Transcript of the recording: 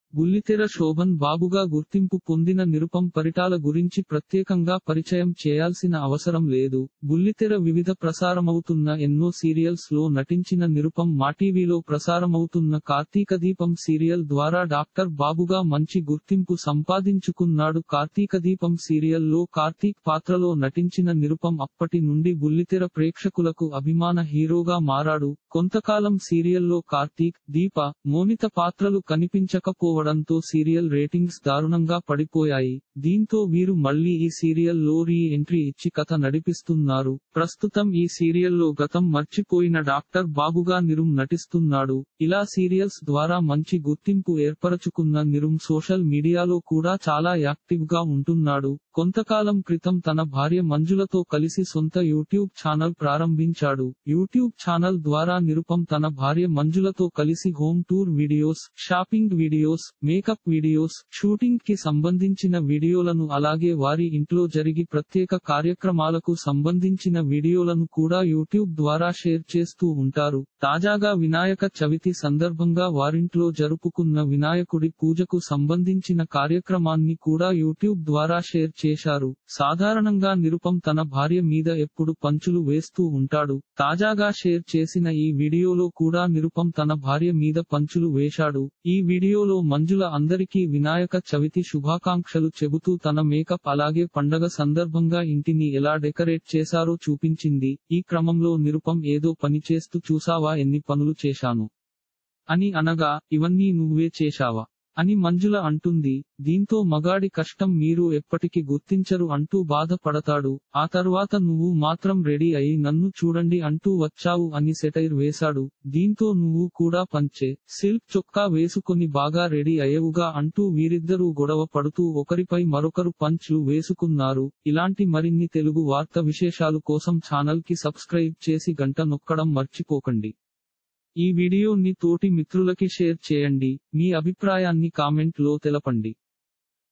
బుల్లితెర శోభన్ బాబుగా గుర్తింపు పొందిన నిరుపం పరిటాల గురించి ప్రత్యేకంగా పరిచయం చేయాల్సిన అవసరం లేదు బుల్లితెర వివిధ ప్రసారమవుతున్న ఎన్నో సీరియల్స్ లో నటించిన నిరుపం మాటీవీలో ప్రసారమవుతున్న కార్తీక దీపం సీరియల్ ద్వారా డాక్టర్ బాబుగా మంచి గుర్తింపు సంపాదించుకున్నాడు కార్తీక దీపం సీరియల్ లో కార్తీక్ పాత్రలో నటించిన నిరుపం అప్పటి నుండి బుల్లితెర ప్రేక్షకులకు అభిమాన హీరోగా మారాడు కొంతకాలం సీరియల్లో కార్తీక్ దీప మోనిత పాత్రలు కనిపించకపోవడంతో సీరియల్ రేటింగ్స్ దారుణంగా పడిపోయాయి దీంతో వీరు మళ్లీ ఈ సీరియల్ లో రీ ఎంట్రీ ఇచ్చి కథ నడిపిస్తున్నారు ప్రస్తుతం ఈ సీరియల్లో గతం మర్చిపోయిన డాక్టర్ బాబుగా నిరుమ్ నటిస్తున్నాడు ఇలా సీరియల్స్ ద్వారా మంచి గుర్తింపు ఏర్పరచుకున్న నిరుమ్ సోషల్ మీడియాలో కూడా చాలా యాక్టివ్ గా ఉంటున్నాడు కొంతకాలం క్రితం తన భార్య మంజులతో కలిసి సొంత యూట్యూబ్ ఛానల్ ప్రారంభించాడు యూట్యూబ్ ఛానల్ ద్వారా నిరుపం తన భార్య మంజులతో కలిసి home tour videos shopping videos makeup videos shooting కి సంబంధించిన వీడియోలను అలాగే వారి ఇంట్లో జరిగి ప్రత్యేక కార్యక్రమాలకు సంబంధించిన వీడియోలను కూడా యూట్యూబ్ ద్వారా షేర్ చేస్తూ ఉంటారు తాజాగా వినాయక చవితి సందర్భంగా వారింట్లో జరుపుకున్న వినాయకుడి పూజకు సంబంధించిన కార్యక్రమాన్ని కూడా యూట్యూబ్ ద్వారా షేర్ చేశారు సాధారణంగా నిరుపం తన భార్య మీద ఎప్పుడు పంచులు వేస్తూ ఉంటాడు తాజాగా షేర్ చేసిన ఈ వీడియోలో కూడా నిరుపం తన భార్య మీద పంచులు వేశాడు ఈ వీడియోలో మంజుల అందరికీ వినాయక చవితి శుభాకాంక్షలు చెబుతూ తన మేకప్ అలాగే పండగ సందర్భంగా ఇంటిని ఎలా డెకరేట్ చేశారో చూపించింది ఈ క్రమంలో నిరుపం ఏదో పని చేస్తూ చూసావా ఎన్ని పనులు చేశాను అని అనగా ఇవన్నీ నువ్వే చేశావా అని మంజుల అంటుంది దీంతో మగాడి కష్టం మీరు ఎప్పటికి గుర్తించరు అంటూ బాధపడతాడు ఆ తర్వాత నువ్వు మాత్రం రెడీ అయి నన్ను చూడండి అంటూ వచ్చావు అని సెటైర్ వేశాడు దీంతో నువ్వు కూడా పంచే సిల్క్ చొక్కా వేసుకొని బాగా రెడీ అయ్యవుగా అంటూ వీరిద్దరూ గొడవ పడుతూ ఒకరిపై మరొకరు పంచ్లు వేసుకున్నారు ఇలాంటి మరిన్ని తెలుగు వార్త విశేషాలు కోసం ఛానల్ కి సబ్స్క్రైబ్ చేసి గంట నొక్కడం మర్చిపోకండి ఈ వీడియోని తోటి మిత్రులకి షేర్ చేయండి మీ అభిప్రాయాన్ని కామెంట్ లో తెలపండి